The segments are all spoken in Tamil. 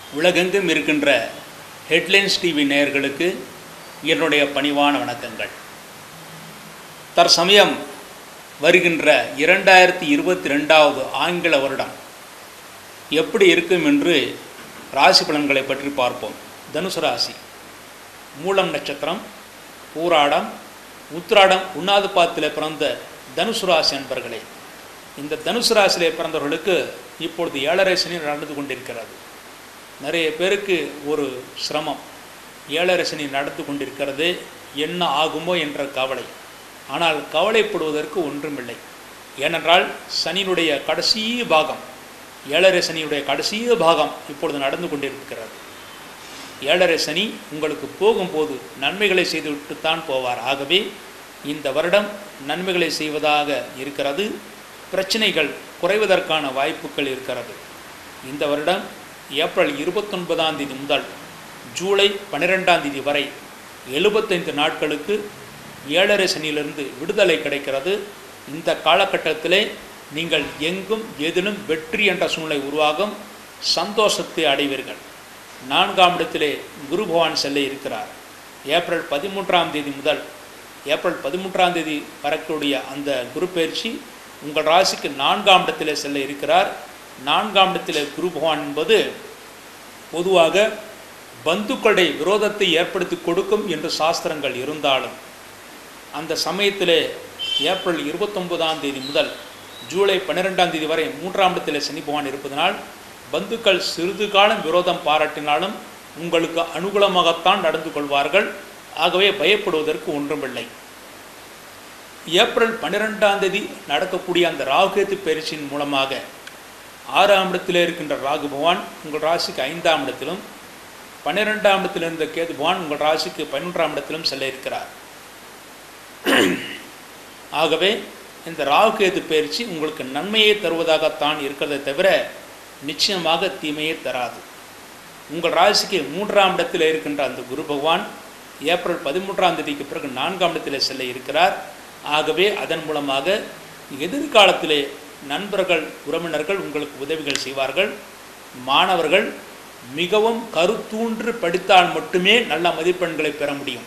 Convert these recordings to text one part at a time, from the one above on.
உலகெங்கும் இருக்கின்ற ஹெட்லைன்ஸ் டிவி நேயர்களுக்கு என்னுடைய பணிவான வணக்கங்கள் தற்சமயம் வருகின்ற இரண்டாயிரத்தி இருபத்தி ரெண்டாவது ஆங்கில வருடம் எப்படி இருக்கும் என்று ராசி பலன்களை பற்றி பார்ப்போம் தனுசு ராசி மூலம் நட்சத்திரம் பூராடம் உத்திராடம் உண்ணாது பாத்தில் பிறந்த தனுசு ராசி அன்பர்களே இந்த தனுசு ராசியிலே பிறந்தவர்களுக்கு இப்பொழுது ஏழரை சனி நடந்து கொண்டிருக்கிறது நிறைய பேருக்கு ஒரு சிரமம் ஏழரை சனி நடந்து கொண்டிருக்கிறது என்ன ஆகுமோ என்ற கவலை ஆனால் கவலைப்படுவதற்கு ஒன்றுமில்லை ஏனென்றால் சனியினுடைய கடைசி பாகம் ஏழரை சனியுடைய கடைசி பாகம் இப்பொழுது நடந்து கொண்டிருக்கிறது ஏழரை சனி உங்களுக்கு போகும்போது நன்மைகளை செய்துவிட்டுத்தான் போவார் ஆகவே இந்த வருடம் நன்மைகளை செய்வதாக இருக்கிறது பிரச்சனைகள் குறைவதற்கான வாய்ப்புகள் இருக்கிறது இந்த வருடம் ஏப்ரல் இருபத்தொன்பதாம் தேதி முதல் ஜூலை பன்னிரெண்டாம் தேதி வரை எழுபத்தைந்து நாட்களுக்கு ஏழரை சனியிலிருந்து விடுதலை கிடைக்கிறது இந்த காலகட்டத்திலே நீங்கள் எங்கும் எதிலும் வெற்றி என்ற சூழ்நிலை உருவாகும் சந்தோஷத்தை அடைவீர்கள் நான்காம் இடத்திலே குரு பகவான் செல்ல இருக்கிறார் ஏப்ரல் பதிமூன்றாம் தேதி முதல் ஏப்ரல் பதிமூன்றாம் தேதி வரக்கூடிய அந்த குரு பயிற்சி உங்கள் ராசிக்கு நான்காம் இடத்திலே செல்ல இருக்கிறார் நான்காம் இடத்திலே குரு பகவான் என்பது பொதுவாக பந்துக்களுடைய விரோதத்தை ஏற்படுத்தி கொடுக்கும் என்று சாஸ்திரங்கள் இருந்தாலும் அந்த சமயத்திலே ஏப்ரல் இருபத்தொன்பதாம் தேதி முதல் ஜூலை பன்னிரெண்டாம் தேதி வரை மூன்றாம் இடத்தில் சனி பகவான் இருப்பதனால் பந்துக்கள் சிறிது காலம் விரோதம் பாராட்டினாலும் உங்களுக்கு அனுகூலமாகத்தான் நடந்து கொள்வார்கள் ஆகவே பயப்படுவதற்கு ஒன்றுமில்லை ஏப்ரல் பன்னிரெண்டாம் தேதி நடக்கக்கூடிய அந்த ராகுகேத்து பயிற்சியின் மூலமாக ஆறாம் இடத்தில் இருக்கின்ற ராகு பகவான் உங்கள் ராசிக்கு ஐந்தாம் இடத்திலும் பன்னிரெண்டாம் இடத்தில் இருந்த கேது பகவான் உங்கள் ராசிக்கு பதினொன்றாம் இடத்திலும் செல்ல இருக்கிறார் ஆகவே இந்த ராகுகேது பயிற்சி உங்களுக்கு நன்மையை தருவதாகத்தான் இருக்கிறதை தவிர நிச்சயமாக தீமையை தராது உங்கள் ராசிக்கு மூன்றாம் இடத்தில் இருக்கின்ற அந்த குரு பகவான் ஏப்ரல் பதிமூன்றாம் தேதிக்கு பிறகு நான்காம் இடத்தில் செல்ல இருக்கிறார் ஆகவே அதன் மூலமாக எதிர்காலத்திலே நண்பர்கள் உறவினர்கள் உங்களுக்கு உதவிகள் செய்வார்கள் மாணவர்கள் மிகவும் கருத்தூன்று படித்தால் மட்டுமே நல்ல மதிப்பெண்களை பெற முடியும்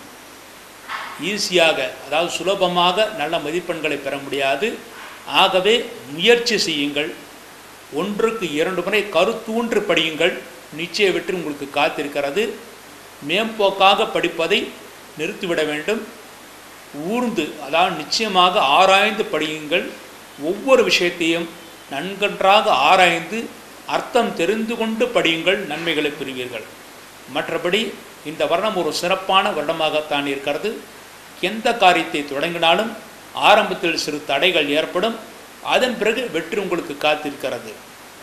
ஈஸியாக அதாவது சுலபமாக நல்ல மதிப்பெண்களை பெற முடியாது ஆகவே முயற்சி செய்யுங்கள் ஒன்றுக்கு இரண்டு முறை கருத்தூன்று படியுங்கள் நிச்சய வெற்றி உங்களுக்கு காத்திருக்கிறது மேம்போக்காக படிப்பதை நிறுத்திவிட வேண்டும் ஊர்ந்து அதாவது நிச்சயமாக ஆராய்ந்து படியுங்கள் ஒவ்வொரு விஷயத்தையும் நன்கன்றாக ஆராய்ந்து அர்த்தம் தெரிந்து கொண்டு படியுங்கள் நன்மைகளை பெறுவீர்கள் மற்றபடி இந்த வருடம் ஒரு சிறப்பான வருடமாகத்தான் இருக்கிறது எந்த காரியத்தை தொடங்கினாலும் ஆரம்பத்தில் சிறு தடைகள் ஏற்படும் அதன் பிறகு வெற்றி உங்களுக்கு காத்திருக்கிறது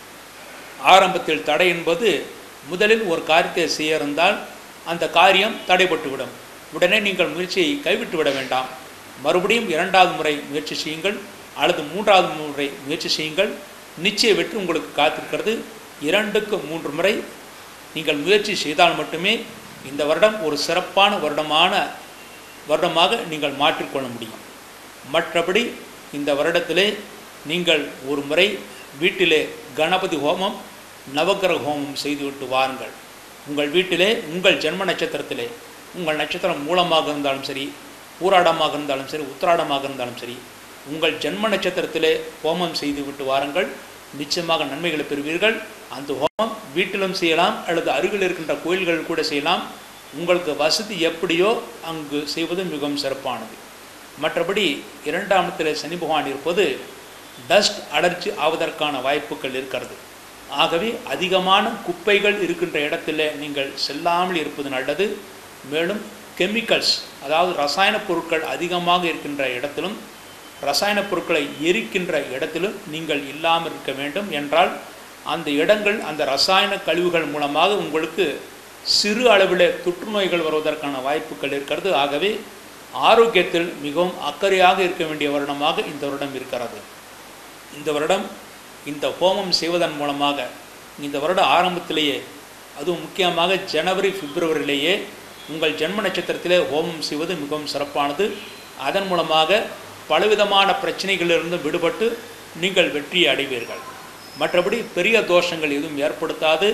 ஆரம்பத்தில் தடை என்பது முதலில் ஒரு காரியத்தை செய்ய இருந்தால் அந்த காரியம் தடைபட்டுவிடும் உடனே நீங்கள் முயற்சியை கைவிட்டு விட வேண்டாம் மறுபடியும் இரண்டாவது முறை முயற்சி செய்யுங்கள் அல்லது மூன்றாவது முறை முயற்சி செய்யுங்கள் நிச்சய வெற்றி உங்களுக்கு காத்திருக்கிறது இரண்டுக்கு மூன்று முறை நீங்கள் முயற்சி செய்தால் மட்டுமே இந்த வருடம் ஒரு சிறப்பான வருடமான வருடமாக நீங்கள் மாற்றிக்கொள்ள முடியும் மற்றபடி இந்த வருடத்திலே நீங்கள் ஒரு முறை வீட்டிலே கணபதி ஹோமம் நவக்கிரக ஹோமம் செய்துவிட்டு வாருங்கள் உங்கள் வீட்டிலே உங்கள் ஜென்ம நட்சத்திரத்திலே உங்கள் நட்சத்திரம் மூலமாக இருந்தாலும் சரி பூராடமாக இருந்தாலும் சரி உத்திராடமாக இருந்தாலும் சரி உங்கள் ஜென்ம நட்சத்திரத்திலே ஹோமம் செய்து விட்டு வாருங்கள் நிச்சயமாக நன்மைகளை பெறுவீர்கள் அந்த ஹோமம் வீட்டிலும் செய்யலாம் அல்லது அருகில் இருக்கின்ற கோயில்கள் கூட செய்யலாம் உங்களுக்கு வசதி எப்படியோ அங்கு செய்வது மிகவும் சிறப்பானது மற்றபடி இரண்டாம் இடத்தில் சனி பகவான் இருப்பது டஸ்ட் அலர்ஜி ஆவதற்கான வாய்ப்புகள் இருக்கிறது ஆகவே அதிகமான குப்பைகள் இருக்கின்ற இடத்துல நீங்கள் செல்லாமல் இருப்பது நல்லது மேலும் கெமிக்கல்ஸ் அதாவது ரசாயன பொருட்கள் அதிகமாக இருக்கின்ற இடத்திலும் ரசாயன பொருட்களை எரிக்கின்ற இடத்திலும் நீங்கள் இல்லாமல் இருக்க வேண்டும் என்றால் அந்த இடங்கள் அந்த ரசாயன கழிவுகள் மூலமாக உங்களுக்கு சிறு அளவில் தொற்றுநோய்கள் வருவதற்கான வாய்ப்புகள் இருக்கிறது ஆகவே ஆரோக்கியத்தில் மிகவும் அக்கறையாக இருக்க வேண்டிய வருடமாக இந்த வருடம் இருக்கிறது இந்த வருடம் இந்த ஹோமம் செய்வதன் மூலமாக இந்த வருட ஆரம்பத்திலேயே அதுவும் முக்கியமாக ஜனவரி பிப்ரவரியிலேயே உங்கள் ஜென்ம நட்சத்திரத்திலே ஹோமம் செய்வது மிகவும் சிறப்பானது அதன் மூலமாக பலவிதமான பிரச்சனைகளிலிருந்து விடுபட்டு நீங்கள் வெற்றியை அடைவீர்கள் மற்றபடி பெரிய தோஷங்கள் எதுவும் ஏற்படுத்தாது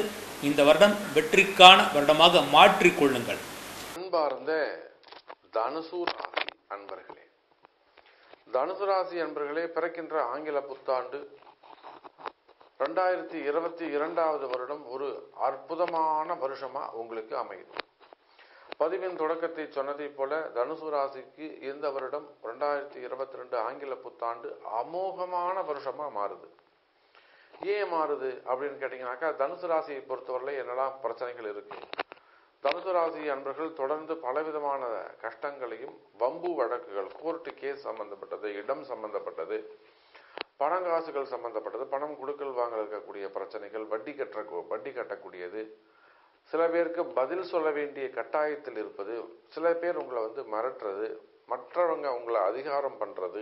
இந்த வருடம் வெற்றிக்கான வருடமாக மாற்றிக்கொள்ளுங்கள் அன்பார்ந்த தனுசு ராசி அன்பர்களே தனுசு ராசி அன்பர்களே பிறக்கின்ற ஆங்கில புத்தாண்டு ரெண்டாயிரத்தி இருபத்தி இரண்டாவது வருடம் ஒரு அற்புதமான வருஷமா உங்களுக்கு அமையுது பதிவின் தொடக்கத்தை சொன்னதைப் போல தனுசு ராசிக்கு இந்த வருடம் ரெண்டாயிரத்தி இருபத்தி ரெண்டு ஆங்கில புத்தாண்டு அமோகமான வருஷமா மாறுது ஏன் மாறுது அப்படின்னு கேட்டீங்கன்னாக்கா தனுசு ராசியை பொறுத்தவரையில என்னெல்லாம் பிரச்சனைகள் இருக்கு தனுசு ராசி அன்பர்கள் தொடர்ந்து பலவிதமான கஷ்டங்களையும் வம்பு வழக்குகள் கோர்ட்டு கேஸ் சம்பந்தப்பட்டது இடம் சம்பந்தப்பட்டது பணங்காசுகள் சம்பந்தப்பட்டது பணம் கொடுக்கல் வாங்கல் இருக்கக்கூடிய பிரச்சனைகள் வட்டி கட்ட வட்டி கட்டக்கூடியது சில பேருக்கு பதில் சொல்ல வேண்டிய கட்டாயத்தில் இருப்பது சில பேர் உங்களை வந்து மிரட்டுறது மற்றவங்க உங்களை அதிகாரம் பண்றது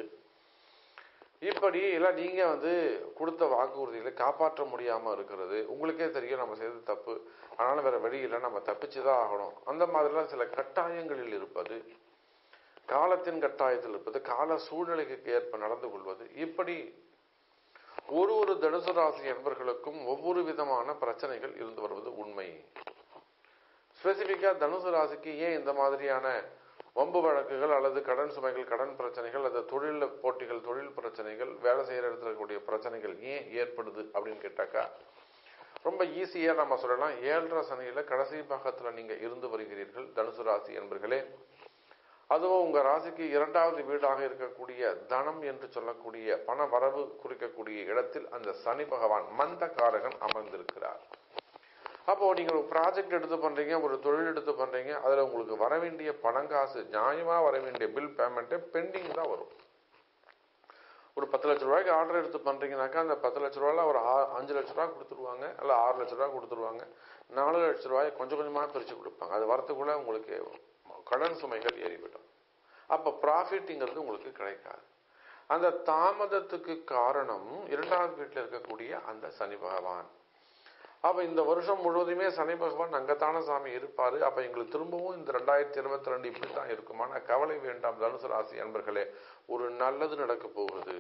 இப்படி எல்லாம் நீங்க வந்து கொடுத்த வாக்குறுதிகளை காப்பாற்ற முடியாம இருக்கிறது உங்களுக்கே தெரியும் நம்ம செய்தது தப்பு ஆனாலும் வேற வழி இல்லை நம்ம தப்பிச்சுதான் ஆகணும் அந்த மாதிரிலாம் சில கட்டாயங்களில் இருப்பது காலத்தின் கட்டாயத்தில் இருப்பது கால சூழ்நிலைக்கு ஏற்ப நடந்து கொள்வது இப்படி ஒரு ஒரு தனுசு ராசி என்பர்களுக்கும் ஒவ்வொரு விதமான பிரச்சனைகள் இருந்து வருவது உண்மை ஸ்பெசிபிக்கா தனுசு ராசிக்கு ஏன் இந்த மாதிரியான வம்பு வழக்குகள் அல்லது கடன் சுமைகள் கடன் பிரச்சனைகள் அல்லது தொழில் போட்டிகள் தொழில் பிரச்சனைகள் வேலை செய்யற இடத்துல இருக்கக்கூடிய பிரச்சனைகள் ஏன் ஏற்படுது அப்படின்னு கேட்டாக்கா ரொம்ப ஈஸியா நம்ம சொல்லலாம் ஏழரை சனியில கடைசி பாகத்துல நீங்க இருந்து வருகிறீர்கள் தனுசு ராசி என்பர்களே அதுவும் உங்க ராசிக்கு இரண்டாவது வீடாக இருக்கக்கூடிய தனம் என்று சொல்லக்கூடிய பண வரவு குறிக்கக்கூடிய இடத்தில் அந்த சனி பகவான் மந்தகாரகன் அமர்ந்திருக்கிறார் அப்போ நீங்க ஒரு ப்ராஜெக்ட் எடுத்து பண்றீங்க ஒரு தொழில் எடுத்து பண்றீங்க அதுல உங்களுக்கு வர வேண்டிய பணங்காசு நியாயமா வர வேண்டிய பில் பேமெண்ட் பெண்டிங் தான் வரும் ஒரு பத்து லட்ச ரூபாய்க்கு ஆர்டர் எடுத்து பண்றீங்கனாக்கா அந்த பத்து லட்ச ரூபாயில ஒரு ஆ- அஞ்சு லட்ச ரூபாய் கொடுத்துருவாங்க அல்ல ஆறு லட்ச ரூபாய் கொடுத்துருவாங்க நாலு லட்ச ரூபாய் கொஞ்சம் கொஞ்சமா பிரிச்சு கொடுப்பாங்க அது வரத்துக்குள்ள உங்களுக்கு கடன் சுமைகள் ஏறிவிடும் அப்ப ப்ராஃபிட்ங்கிறது உங்களுக்கு கிடைக்காது அந்த தாமதத்துக்கு காரணம் இரண்டாவது வீட்டில் இருக்கக்கூடிய அந்த சனி பகவான் அப்ப இந்த வருஷம் முழுவதுமே சனி பகவான் அங்கத்தான சாமி இருப்பாரு அப்ப எங்களுக்கு திரும்பவும் இந்த ரெண்டாயிரத்தி இருபத்தி ரெண்டு இப்படித்தான் இருக்குமான கவலை வேண்டாம் தனுசு ராசி அன்பர்களே ஒரு நல்லது நடக்க போகுது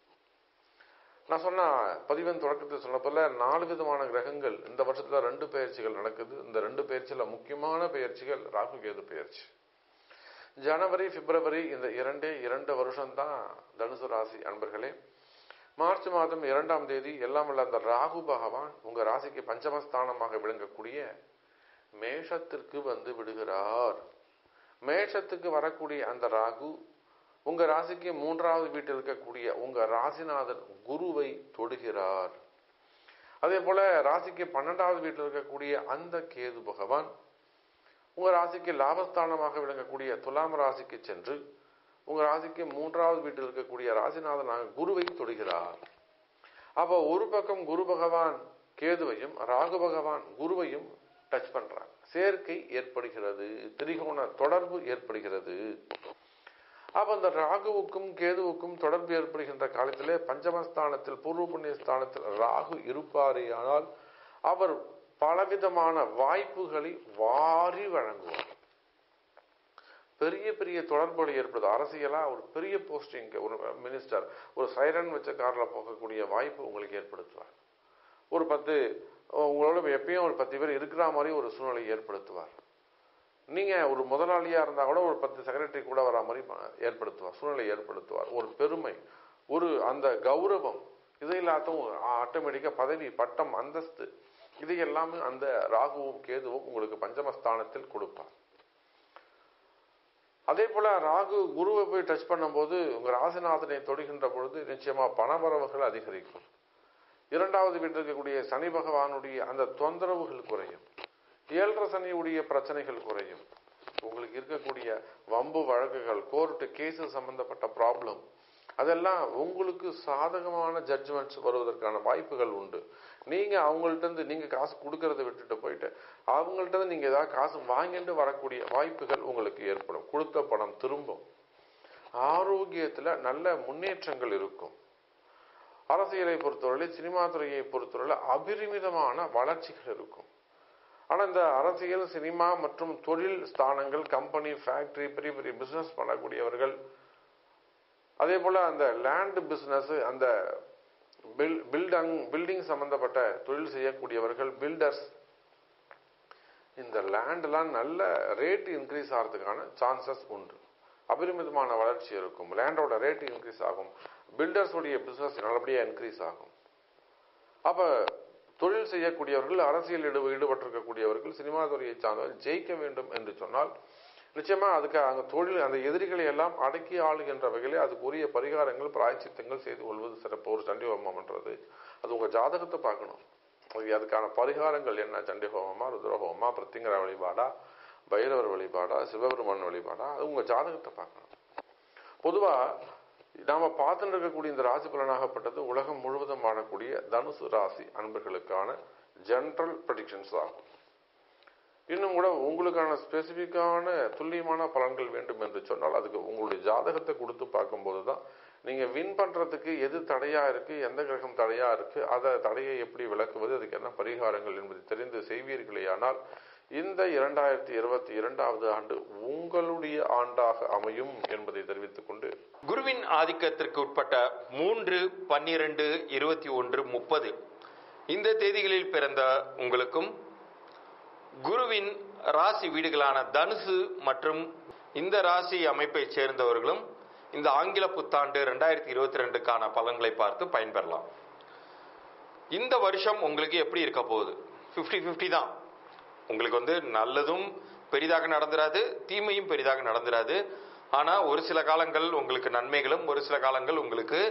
நான் சொன்ன பதிவன் தொடக்கத்தில் சொன்ன போல நாலு விதமான கிரகங்கள் இந்த வருஷத்துல ரெண்டு பயிற்சிகள் நடக்குது இந்த ரெண்டு பயிற்சியில முக்கியமான பயிற்சிகள் ராகு கேது பயிற்சி ஜனவரி பிப்ரவரி இந்த இரண்டே இரண்டு வருஷம் தான் தனுசு ராசி அன்பர்களே மார்ச் மாதம் இரண்டாம் தேதி எல்லாம் வல்ல அந்த ராகு பகவான் உங்க ராசிக்கு பஞ்சமஸ்தானமாக விளங்கக்கூடிய மேஷத்திற்கு வந்து விடுகிறார் மேஷத்துக்கு வரக்கூடிய அந்த ராகு உங்க ராசிக்கு மூன்றாவது வீட்டில் இருக்கக்கூடிய உங்க ராசிநாதன் குருவை தொடுகிறார் அதே போல ராசிக்கு பன்னெண்டாவது வீட்டில் இருக்கக்கூடிய அந்த கேது பகவான் உங்க ராசிக்கு லாபஸ்தானமாக விளங்கக்கூடிய துலாம் ராசிக்கு சென்று உங்க ராசிக்கு மூன்றாவது வீட்டில் இருக்கக்கூடிய ராசிநாதனாக குருவை தொடுகிறார் அப்ப ஒரு பக்கம் குரு பகவான் கேதுவையும் ராகு பகவான் குருவையும் டச் பண்றாங்க சேர்க்கை ஏற்படுகிறது திரிகோண தொடர்பு ஏற்படுகிறது அப்ப அந்த ராகுவுக்கும் கேதுவுக்கும் தொடர்பு ஏற்படுகின்ற காலத்திலே பஞ்சமஸ்தானத்தில் பூர்வ புண்ணிய ஸ்தானத்தில் ராகு இருப்பாரேயானால் அவர் பலவிதமான வாய்ப்புகளை வாரி வழங்குவார் பெரிய பெரிய தொடர்புகள் ஏற்படுது அரசியலா ஒரு பெரிய போஸ்டிங் ஒரு மினிஸ்டர் ஒரு சைரன் வச்ச கார்ல போகக்கூடிய வாய்ப்பு உங்களுக்கு ஏற்படுத்துவார் ஒரு பத்து உங்களோட எப்பயும் ஒரு பத்து பேர் இருக்கிற மாதிரி ஒரு சூழ்நிலை ஏற்படுத்துவார் நீங்க ஒரு முதலாளியா இருந்தா கூட ஒரு பத்து செக்ரட்டரி கூட வர மாதிரி ப- ஏற்படுத்துவார் சூழ்நிலை ஏற்படுத்துவார் ஒரு பெருமை ஒரு அந்த கௌரவம் இது எல்லாத்தையும் ஆட்டோமேட்டிக்கா பதவி பட்டம் அந்தஸ்து இது எல்லாமே அந்த ராகுவும் கேதுவும் உங்களுக்கு பஞ்சமஸ்தானத்தில் கொடுப்பார் அதே போல ராகு குருவை போய் டச் பண்ணும்போது உங்க ராசிநாதனை தொடுகின்ற பொழுது நிச்சயமா பணவரவுகள் அதிகரிக்கும் இரண்டாவது வீட்டில் இருக்கக்கூடிய சனி பகவானுடைய அந்த தொந்தரவுகள் குறையும் ஏழரை சனியுடைய பிரச்சனைகள் குறையும் உங்களுக்கு இருக்கக்கூடிய வம்பு வழக்குகள் கோர்ட்டு கேஸ் சம்பந்தப்பட்ட ப்ராப்ளம் அதெல்லாம் உங்களுக்கு சாதகமான ஜட்ஜ்மெண்ட்ஸ் வருவதற்கான வாய்ப்புகள் உண்டு நீங்க அவங்கள்ட்ட இருந்து நீங்க காசு கொடுக்கறத விட்டுட்டு போயிட்டு அவங்கள்ட்ட இருந்து நீங்க ஏதாவது காசு வாங்கிட்டு வரக்கூடிய வாய்ப்புகள் உங்களுக்கு ஏற்படும் கொடுத்த பணம் திரும்பும் ஆரோக்கியத்துல நல்ல முன்னேற்றங்கள் இருக்கும் அரசியலை பொறுத்தவரை சினிமா துறையை பொறுத்தவரை அபரிமிதமான வளர்ச்சிகள் இருக்கும் ஆனா இந்த அரசியல் சினிமா மற்றும் தொழில் ஸ்தானங்கள் கம்பெனி ஃபேக்டரி பெரிய பெரிய பிசினஸ் பண்ணக்கூடியவர்கள் அதே போல அந்த லேண்ட் பிசினஸ் அந்த பில்டங் பில்டிங் சம்பந்தப்பட்ட தொழில் செய்யக்கூடியவர்கள் பில்டர்ஸ் இந்த லேண்டெல்லாம் நல்ல ரேட் இன்க்ரீஸ் ஆகிறதுக்கான சான்சஸ் உண்டு அபரிமிதமான வளர்ச்சி இருக்கும் லேண்டோட ரேட் இன்க்ரீஸ் ஆகும் பில்டர்ஸுடைய பிசினஸ் நல்லபடியாக இன்க்ரீஸ் ஆகும் அப்ப தொழில் செய்யக்கூடியவர்கள் அரசியல் ஈடு ஈடுபட்டிருக்கக்கூடியவர்கள் சினிமா துறையை சார்ந்தவர்கள் ஜெயிக்க வேண்டும் என்று சொன்னால் நிச்சயமா அதுக்கு அந்த தொழில் அந்த எதிரிகளை எல்லாம் அடக்கி ஆளுகின்ற வகையிலே அதுக்குரிய பரிகாரங்கள் பிராயச்சித்தங்கள் செய்து கொள்வது சிறப்பு ஒரு சண்டி ஹோமம்ன்றது அது உங்க ஜாதகத்தை பார்க்கணும் அது அதுக்கான பரிகாரங்கள் என்ன சண்டி ஹோமமா ருத்ரஹோமமா பிரத்திங்கர வழிபாடா பைரவர் வழிபாடா சிவபெருமான் வழிபாடா அது உங்க ஜாதகத்தை பார்க்கணும் பொதுவா நாம பார்த்துட்டு இருக்கக்கூடிய இந்த ராசி பலனாகப்பட்டது உலகம் முழுவதும் வாழக்கூடிய தனுசு ராசி அன்பர்களுக்கான ஜென்ரல் ப்ரெடிக்ஷன்ஸ் ஆகும் இன்னும் கூட உங்களுக்கான ஸ்பெசிஃபிக்கான துல்லியமான பலன்கள் வேண்டும் என்று சொன்னால் அதுக்கு உங்களுடைய ஜாதகத்தை கொடுத்து பார்க்கும்போது தான் நீங்க வின் பண்றதுக்கு எது தடையா இருக்கு எந்த கிரகம் தடையா இருக்கு அதை தடையை எப்படி விளக்குவது அதுக்கு என்ன பரிகாரங்கள் என்பதை தெரிந்து செய்வீர்களேயானால் இந்த இரண்டாயிரத்தி இருபத்தி இரண்டாவது ஆண்டு உங்களுடைய ஆண்டாக அமையும் என்பதை தெரிவித்துக் கொண்டு குருவின் ஆதிக்கத்திற்கு உட்பட்ட மூன்று பன்னிரண்டு இருபத்தி ஒன்று முப்பது இந்த தேதிகளில் பிறந்த உங்களுக்கும் குருவின் ராசி வீடுகளான தனுசு மற்றும் இந்த ராசி அமைப்பை சேர்ந்தவர்களும் இந்த ஆங்கில புத்தாண்டு ரெண்டாயிரத்தி இருபத்தி ரெண்டுக்கான பலன்களை பார்த்து பயன்பெறலாம் இந்த வருஷம் உங்களுக்கு எப்படி இருக்க போகுது 50 50 தான் உங்களுக்கு வந்து நல்லதும் பெரிதாக நடந்துராது தீமையும் பெரிதாக நடந்துராது ஆனா ஒரு சில காலங்கள் உங்களுக்கு நன்மைகளும் ஒரு சில காலங்கள் உங்களுக்கு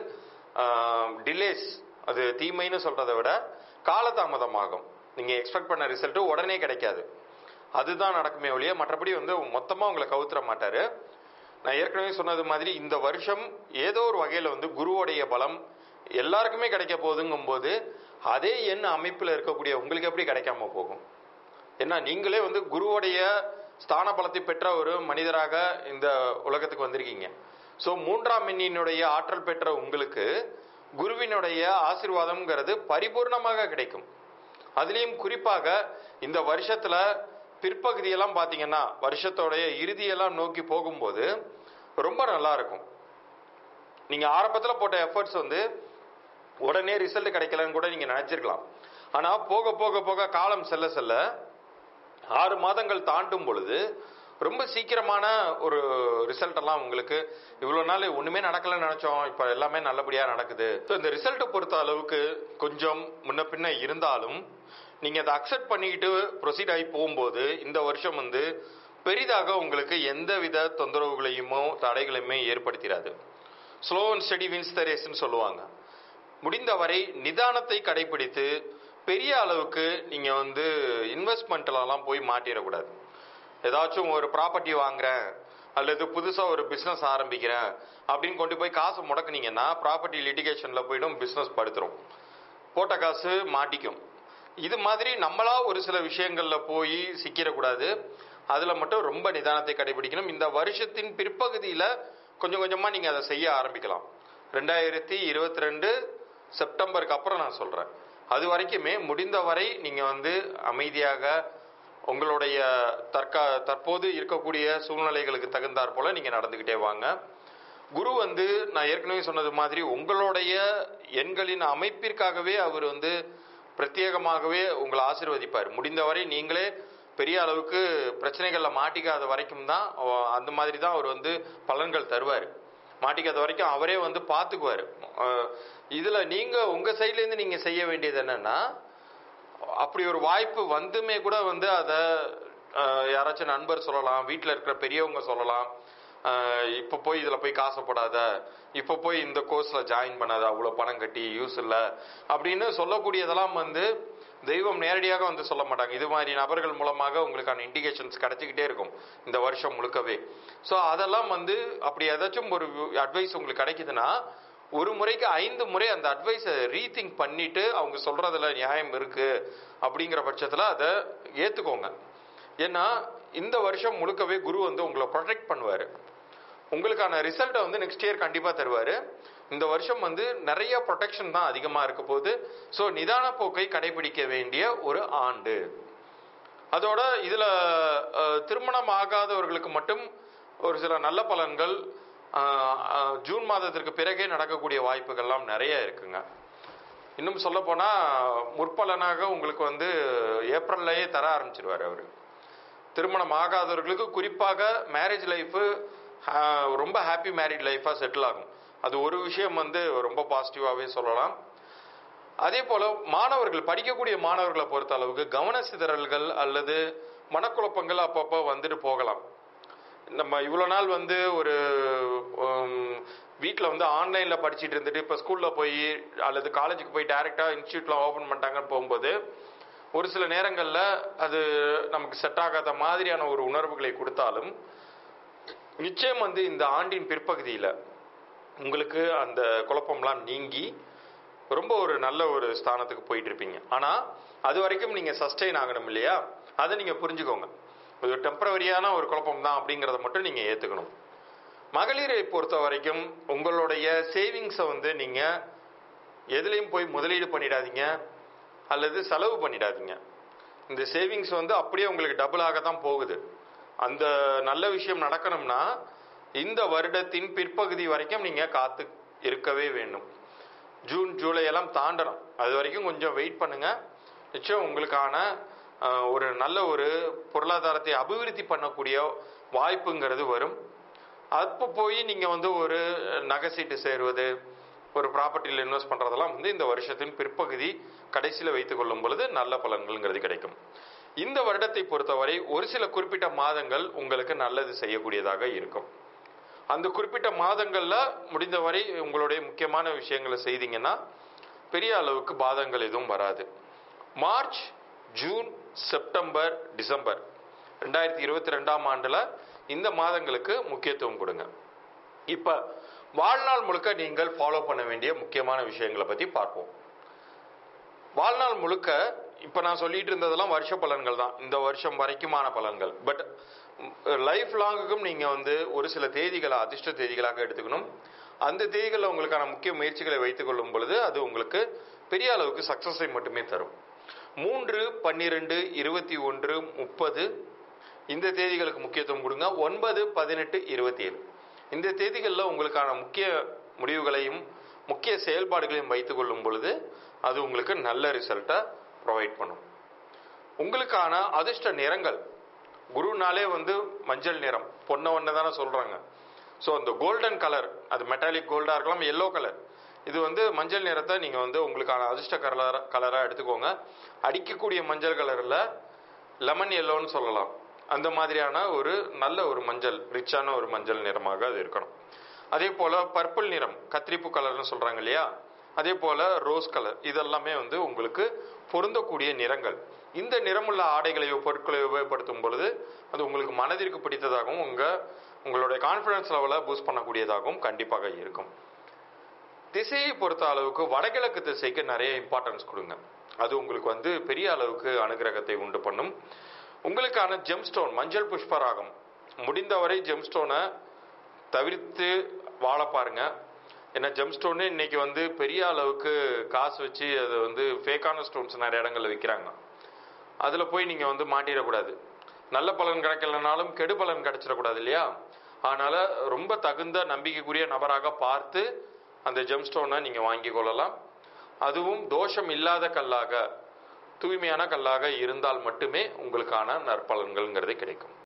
டிலேஸ் அது தீமைன்னு சொல்றதை விட காலதாமதமாகும் நீங்க எக்ஸ்பெக்ட் பண்ண ரிசல்ட் உடனே கிடைக்காது அதுதான் நடக்குமே ஒழிய மற்றபடி வந்து மொத்தமா உங்களை கவுத்துற மாட்டாரு நான் ஏற்கனவே சொன்னது மாதிரி இந்த வருஷம் ஏதோ ஒரு வகையில வந்து குருவோடைய பலம் எல்லாருக்குமே கிடைக்க போகுதுங்கும் போது அதே எண் அமைப்புல இருக்கக்கூடிய உங்களுக்கு எப்படி கிடைக்காம போகும் ஏன்னா நீங்களே வந்து குருவோடைய ஸ்தான பலத்தை பெற்ற ஒரு மனிதராக இந்த உலகத்துக்கு வந்திருக்கீங்க ஸோ மூன்றாம் எண்ணினுடைய ஆற்றல் பெற்ற உங்களுக்கு குருவினுடைய ஆசீர்வாதம்ங்கிறது பரிபூர்ணமாக கிடைக்கும் அதுலேயும் குறிப்பாக இந்த வருஷத்துல பிற்பகுதியெல்லாம் பார்த்தீங்கன்னா வருஷத்தோடைய இறுதியெல்லாம் நோக்கி போகும்போது ரொம்ப நல்லா இருக்கும் நீங்க ஆரம்பத்துல போட்ட எஃபர்ட்ஸ் வந்து உடனே ரிசல்ட் கிடைக்கலன்னு கூட நீங்க நினைச்சிருக்கலாம் ஆனா போக போக போக காலம் செல்ல செல்ல ஆறு மாதங்கள் தாண்டும் பொழுது ரொம்ப சீக்கிரமான ஒரு ரிசல்ட் எல்லாம் உங்களுக்கு இவ்வளவு நாள் ஒண்ணுமே நடக்கலன்னு நினைச்சோம் இப்ப எல்லாமே நல்லபடியா நடக்குது So, இந்த ரிசல்ட் பொறுத்த அளவுக்கு கொஞ்சம் முன்ன பின்ன இருந்தாலும் நீங்க அதை அக்செப்ட் பண்ணிக்கிட்டு ப்ரொசீட் ஆகி போகும்போது இந்த வருஷம் வந்து பெரிதாக உங்களுக்கு எந்தவித தொந்தரவுகளையுமோ தடைகளையுமே ஏற்படுத்திடாது slow and steady wins the ரேஸ்ன்னு சொல்லுவாங்க முடிந்தவரை நிதானத்தை கடைபிடித்து பெரிய அளவுக்கு நீங்க வந்து இன்வெஸ்ட்மெண்ட்லலாம் போய் மாட்டிடக்கூடாது ஏதாச்சும் ஒரு ப்ராப்பர்ட்டி வாங்குறேன் அல்லது புதுசா ஒரு பிசினஸ் ஆரம்பிக்கிறேன் அப்படின்னு கொண்டு போய் காசு முடக்குனீங்கன்னா ப்ராப்பர்ட்டி லிட்டிகேஷன்ல போயிடும் பிசினஸ் படுத்துரும் போட்ட காசு மாட்டிக்கும் இது மாதிரி நம்மளா ஒரு சில விஷயங்கள்ல போய் சிக்கிடக்கூடாது அதுல மட்டும் ரொம்ப நிதானத்தை கடைபிடிக்கணும் இந்த வருஷத்தின் பிற்பகுதியில கொஞ்சம் கொஞ்சமா நீங்க அதை செய்ய ஆரம்பிக்கலாம் ரெண்டாயிரத்தி இருபத்தி ரெண்டு செப்டம்பருக்கு அப்புறம் நான் சொல்றேன் அது வரைக்குமே முடிந்தவரை நீங்க வந்து அமைதியாக உங்களுடைய தற்கா தற்போது இருக்கக்கூடிய சூழ்நிலைகளுக்கு தகுந்தாற் போல நீங்க நடந்துகிட்டே வாங்க குரு வந்து நான் ஏற்கனவே சொன்னது மாதிரி உங்களுடைய எண்களின் அமைப்பிற்காகவே அவர் வந்து பிரத்யேகமாகவே உங்களை ஆசீர்வதிப்பார் முடிந்தவரை நீங்களே பெரிய அளவுக்கு பிரச்சனைகள்ல மாட்டிக்காத வரைக்கும் தான் அவ- அந்த மாதிரி தான் அவர் வந்து பலன்கள் தருவார் மாட்டிக்காத வரைக்கும் அவரே வந்து பார்த்துக்குவார் அஹ் இதுல நீங்க உங்க சைட்ல இருந்து நீங்க செய்ய வேண்டியது என்னன்னா அப்படி ஒரு வாய்ப்பு வந்துமே கூட வந்து அதை யாராச்சும் நண்பர் சொல்லலாம் வீட்டில் இருக்கிற பெரியவங்க சொல்லலாம் அஹ் இப்போ போய் இதில் போய் காசப்படாத இப்போ போய் இந்த கோர்ஸில் ஜாயின் பண்ணாத அவ்வளோ பணம் கட்டி யூஸ் இல்லை அப்படின்னு சொல்லக்கூடியதெல்லாம் வந்து தெய்வம் நேரடியாக வந்து சொல்ல மாட்டாங்க இது மாதிரி நபர்கள் மூலமாக உங்களுக்கான இண்டிகேஷன்ஸ் கிடைச்சிக்கிட்டே இருக்கும் இந்த வருஷம் முழுக்கவே ஸோ அதெல்லாம் வந்து அப்படி ஏதாச்சும் ஒரு அட்வைஸ் உங்களுக்கு கிடைக்குதுன்னா ஒரு முறைக்கு ஐந்து முறை அந்த அட்வைஸை ரீதிங்க் பண்ணிட்டு அவங்க சொல்றதுல நியாயம் இருக்கு அப்படிங்கிற பட்சத்துல அதை ஏத்துக்கோங்க ஏன்னா இந்த வருஷம் முழுக்கவே குரு வந்து உங்களை ப்ரொடெக்ட் பண்ணுவாரு உங்களுக்கான ரிசல்ட்டை வந்து நெக்ஸ்ட் இயர் கண்டிப்பா தருவாரு இந்த வருஷம் வந்து நிறைய ப்ரொடெக்ஷன் தான் அதிகமா இருக்க போகுது ஸோ நிதான போக்கை கடைபிடிக்க வேண்டிய ஒரு ஆண்டு அதோட இதுல அஹ், திருமணம் ஆகாதவர்களுக்கு மட்டும் ஒரு சில நல்ல பலன்கள் அஹ், அஹ், ஜூன் மாதத்திற்கு பிறகே நடக்கக்கூடிய வாய்ப்புகள்லாம் நிறைய இருக்குங்க இன்னும் சொல்ல போனா முற்பலனாக உங்களுக்கு வந்து ஏப்ரல்லையே தர ஆரம்பிச்சிருவாரு அவரு திருமணம் ஆகாதவர்களுக்கு குறிப்பாக மேரேஜ் லைஃபு ரொம்ப ஹாப்பி மேரிட் லைஃபாக செட்டில் ஆகும் அது ஒரு விஷயம் வந்து ரொம்ப பாசிட்டிவாகவே சொல்லலாம் அதே போல மாணவர்கள் படிக்கக்கூடிய மாணவர்களை பொறுத்த அளவுக்கு கவன சிதறல்கள் அல்லது மனக்குழப்பங்கள் அப்பப்போ வந்துட்டு போகலாம் நம்ம இவ்வளோ நாள் வந்து ஒரு வீட்டில் வந்து ஆன்லைனில் படிச்சுட்டு இருந்துட்டு இப்போ ஸ்கூலில் போய் அல்லது காலேஜுக்கு போய் டைரெக்டாக இன்ஸ்டியூட்டில் ஓப்பன் பண்ணிட்டாங்கன்னு போகும்போது ஒரு சில நேரங்களில் அது நமக்கு செட் ஆகாத மாதிரியான ஒரு உணர்வுகளை கொடுத்தாலும் நிச்சயம் வந்து இந்த ஆண்டின் பிற்பகுதியில் உங்களுக்கு அந்த குழப்பம்லாம் நீங்கி ரொம்ப ஒரு நல்ல ஒரு ஸ்தானத்துக்கு போயிட்டு இருப்பீங்க ஆனால் அது வரைக்கும் நீங்கள் சஸ்டெயின் ஆகணும் இல்லையா அதை நீங்கள் புரிஞ்சுக்கோங்க இது டெம்பரவரியான ஒரு குழப்பம் தான் அப்படிங்கிறத மட்டும் நீங்கள் ஏற்றுக்கணும் மகளிரை பொறுத்த வரைக்கும் உங்களுடைய சேவிங்ஸை வந்து நீங்கள் எதுலேயும் போய் முதலீடு பண்ணிடாதீங்க அல்லது செலவு பண்ணிடாதீங்க இந்த சேவிங்ஸ் வந்து அப்படியே உங்களுக்கு டபுள் ஆக தான் போகுது அந்த நல்ல விஷயம் நடக்கணும்னா இந்த வருடத்தின் பிற்பகுதி வரைக்கும் நீங்கள் காத்து இருக்கவே வேண்டும் ஜூன் ஜூலை எல்லாம் தாண்டணும் அது வரைக்கும் கொஞ்சம் வெயிட் பண்ணுங்க நிச்சயம் உங்களுக்கான அஹ், ஒரு நல்ல ஒரு பொருளாதாரத்தை அபிவிருத்தி பண்ணக்கூடிய வாய்ப்புங்கிறது வரும் அப்போ போய் நீங்கள் வந்து ஒரு நகை சீட்டு சேருவது ஒரு ப்ராப்பர்ட்டியில் இன்வெஸ்ட் பண்ணுறதெல்லாம் வந்து இந்த வருஷத்தின் பிற்பகுதி கடைசியில் வைத்துக் கொள்ளும் பொழுது நல்ல பலன்கள்ங்கிறது கிடைக்கும் இந்த வருடத்தை பொறுத்தவரை ஒரு சில குறிப்பிட்ட மாதங்கள் உங்களுக்கு நல்லது செய்யக்கூடியதாக இருக்கும் அந்த குறிப்பிட்ட மாதங்கள்ல முடிந்தவரை உங்களுடைய முக்கியமான விஷயங்களை செய்தீங்கன்னா பெரிய அளவுக்கு பாதங்கள் எதுவும் வராது மார்ச் ஜூன் செப்டம்பர் டிசம்பர் ரெண்டாயிரத்தி இருபத்தி ரெண்டாம் ஆண்டுல இந்த மாதங்களுக்கு முக்கியத்துவம் கொடுங்க இப்ப வாழ்நாள் முழுக்க நீங்கள் ஃபாலோ பண்ண வேண்டிய முக்கியமான விஷயங்களை பத்தி பார்ப்போம் வாழ்நாள் முழுக்க இப்ப நான் சொல்லிட்டு இருந்ததெல்லாம் வருஷ பலன்கள் தான் இந்த வருஷம் வரைக்குமான பலன்கள் பட் லைஃப் லாங்குக்கும் நீங்க வந்து ஒரு சில தேதிகளை அதிர்ஷ்ட தேதிகளாக எடுத்துக்கணும் அந்த தேதிகளில் உங்களுக்கான முக்கிய முயற்சிகளை வைத்துக் கொள்ளும் பொழுது அது உங்களுக்கு பெரிய அளவுக்கு சக்சஸை மட்டுமே தரும் மூன்று பன்னிரெண்டு இருபத்தி ஒன்று முப்பது இந்த தேதிகளுக்கு முக்கியத்துவம் கொடுங்க ஒன்பது பதினெட்டு இருபத்தி ஏழு இந்த தேதிகளில் உங்களுக்கான முக்கிய முடிவுகளையும் முக்கிய செயல்பாடுகளையும் வைத்துக் கொள்ளும் பொழுது அது உங்களுக்கு நல்ல ரிசல்ட்டை ப்ரொவைட் பண்ணும் உங்களுக்கான அதிர்ஷ்ட நிறங்கள் குருனாலே வந்து மஞ்சள் நிறம் பொன்ன ஒன்று தானே சொல்றாங்க ஸோ அந்த கோல்டன் கலர் அது மெட்டாலிக் கோல்டாக இருக்கலாம் எல்லோ கலர் இது வந்து மஞ்சள் நிறத்தை நீங்கள் வந்து உங்களுக்கான அதிர்ஷ்ட கலர் கலராக எடுத்துக்கோங்க அடிக்கக்கூடிய மஞ்சள் கலரில் லெமன் எல்லோன்னு சொல்லலாம் அந்த மாதிரியான ஒரு நல்ல ஒரு மஞ்சள் ரிச்சான ஒரு மஞ்சள் நிறமாக அது இருக்கணும் அதே போல பர்பிள் நிறம் கத்திரிப்பு கலர்னு சொல்றாங்க இல்லையா அதே போல ரோஸ் கலர் இதெல்லாமே வந்து உங்களுக்கு பொருந்தக்கூடிய நிறங்கள் இந்த நிறமுள்ள ஆடைகளையோ பொருட்களை உபயோகப்படுத்தும் பொழுது அது உங்களுக்கு மனதிற்கு பிடித்ததாகவும் உங்க உங்களுடைய கான்ஃபிடன்ஸ் லெவலை பூஸ்ட் பண்ணக்கூடியதாகவும் கண்டிப்பாக இருக்கும் திசையை பொறுத்த அளவுக்கு வடகிழக்கு திசைக்கு நிறைய இம்பார்ட்டன்ஸ் கொடுங்க அது உங்களுக்கு வந்து பெரிய அளவுக்கு அனுகிரகத்தை உண்டு பண்ணும் உங்களுக்கான ஜெம்ஸ்டோன் மஞ்சள் புஷ்பராகம் முடிந்தவரை ஜெம்ஸ்டோனை தவிர்த்து வாழ பாருங்க ஏன்னா ஜெம்ஸ்டோனே இன்னைக்கு வந்து பெரிய அளவுக்கு காசு வச்சு அது வந்து ஃபேக்கான ஸ்டோன்ஸ் நிறைய இடங்கள்ல விற்கிறாங்க அதில் போய் நீங்கள் வந்து மாட்டிடக்கூடாது நல்ல பலன் கிடைக்கலனாலும் கெடு பலன் கிடைச்சிடக்கூடாது இல்லையா அதனால ரொம்ப தகுந்த நம்பிக்கைக்குரிய நபராக பார்த்து அந்த ஜெம்ஸ்டோனை நீங்கள் வாங்கி கொள்ளலாம் அதுவும் தோஷம் இல்லாத கல்லாக தூய்மையான கல்லாக இருந்தால் மட்டுமே உங்களுக்கான நற்பலன்கள்ங்கிறது கிடைக்கும்